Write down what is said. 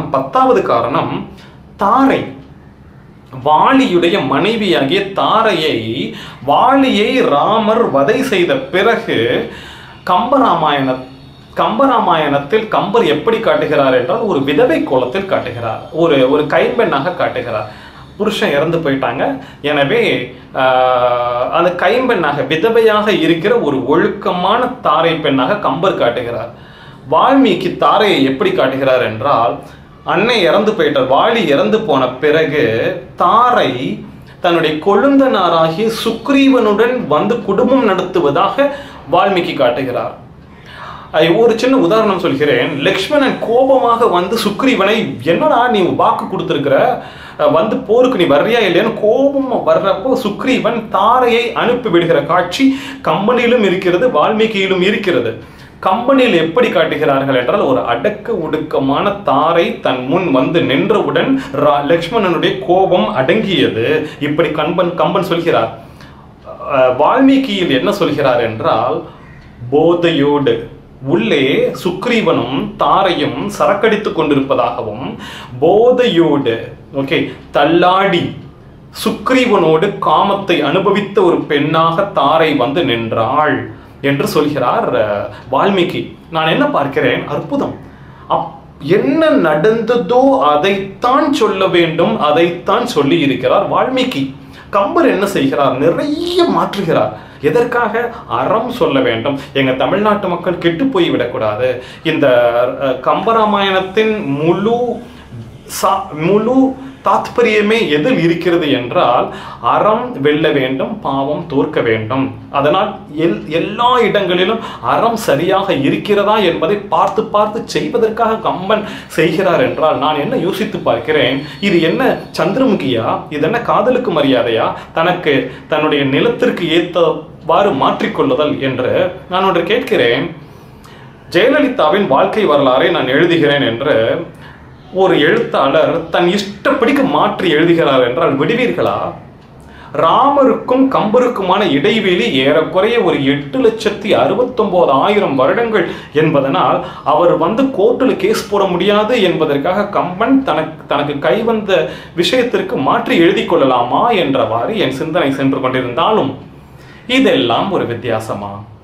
காரணம் பத்தாவது காரணம் தாரை வாலியுடைய மனைவியாகிய தாரையை வாலியை ராமர் வதை செய்த பிறகு கம்பராமாயண கம்பராமாயணத்தில் கம்பர் எப்படி காட்டுகிறார் என்றால் ஒரு விதவை கோலத்தில் காட்டுகிறார் ஒரு ஒரு கைம்பெண்ணாக காட்டுகிறார் புருஷன் இறந்து போயிட்டாங்க எனவே ஆஹ், அந்த கைம்பெண்ணாக விதவையாக இருக்கிற ஒரு ஒழுக்கமான தாரை பெண்ணாக கம்பர் காட்டுகிறார் வால்மீகி தாரையை எப்படி காட்டுகிறார் என்றால் அன்னை இறந்து போயிட்டார் வாலி இறந்து போன பிறகு தாரை தன்னுடைய கொழுந்தனாராகிய சுக்ரீவனுடன் வந்து குடும்பம் நடத்துவதாக வால்மீகி காட்டுகிறார் ஐ- ஒரு சின்ன உதாரணம் சொல்கிறேன் லக்ஷ்மணன் கோபமாக வந்து சுக்ரீவனை என்னடா நீ வாக்கு கொடுத்துருக்கிற அஹ் வந்து போருக்கு நீ வர்றியா இல்லையான்னு கோபம் வர்றப்போ சுக்ரீவன் தாரையை அனுப்பி விடுகிற காட்சி கம்பனிலும் இருக்கிறது வால்மீகியிலும் இருக்கிறது கம்பனில் எப்படி காட்டுகிறார்கள் என்றால் ஒரு அடக்க ஒடுக்கமான தாரை தன் முன் வந்து நின்றவுடன் ரா- லக்ஷ்மணனுடைய கோபம் அடங்கியது இப்படி கம்பன் கம்பன் சொல்கிறார் அஹ் வால்மீகியில் என்ன சொல்கிறார் என்றால் போதையோடு உள்ளே சுக்ரீவனும் தாரையும் சரக்கடித்துக் கொண்டிருப்பதாகவும் போதையோடு ஓகே தள்ளாடி சுக்ரீவனோடு காமத்தை அனுபவித்த ஒரு பெண்ணாக தாரை வந்து நின்றாள் என்று சொல்கிறார் அஹ், வால்மீகி நான் என்ன பார்க்கிறேன் அற்புதம் அப் என்ன நடந்ததோ அதைத்தான் சொல்ல வேண்டும் அதைத்தான் சொல்லி இருக்கிறார் வால்மீகி கம்பர் என்ன செய்கிறார் நிறைய மாற்றுகிறார் எதற்காக அறம் சொல்ல வேண்டும் எங்க தமிழ்நாட்டு மக்கள் கெட்டு போய் விடக்கூடாது இந்த அஹ், கம்பராமாயணத்தின் முழு சா- முழு தாத்பரியமே எதில் இருக்கிறது என்றால் அறம் வெல்ல வேண்டும் பாவம் தோற்க வேண்டும் அதனால் எல் எல்லா இடங்களிலும் அறம் சரியாக இருக்கிறதா என்பதை பார்த்து பார்த்து செய்வதற்காக கம்பன் செய்கிறார் என்றால் நான் என்ன யோசித்து பார்க்கிறேன் இது என்ன சந்திரமுகியா இது என்ன காதலுக்கு மரியாதையா தனக்கு தன்னுடைய நிலத்திற்கு ஏற்றவாறு மாற்றிக்கொள்ளுதல் என்று நான் ஒன்று கேட்கிறேன் ஜெயலலிதாவின் வாழ்க்கை வரலாறை நான் எழுதுகிறேன் என்று ஒரு எழுத்தாளர் தன் இஷ்டப்படிக்கு மாற்றி எழுதுகிறார் என்றால் விடுவீர்களா ராமருக்கும் கம்பருக்குமான இடைவெளி ஏறக்குறைய ஒரு எட்டு லட்சத்தி அறுபத்தொன்பது ஆயிரம் வருடங்கள் என்பதனால் அவர் வந்து கோர்ட்டில் கேஸ் போட முடியாது என்பதற்காக கம்பன் தனக்கு தனக்கு கைவந்த விஷயத்திற்கு மாற்றி எழுதி கொள்ளலாமா என்றவாறு என் சிந்தனை சென்று கொண்டிருந்தாலும் இதெல்லாம் ஒரு வித்தியாசமா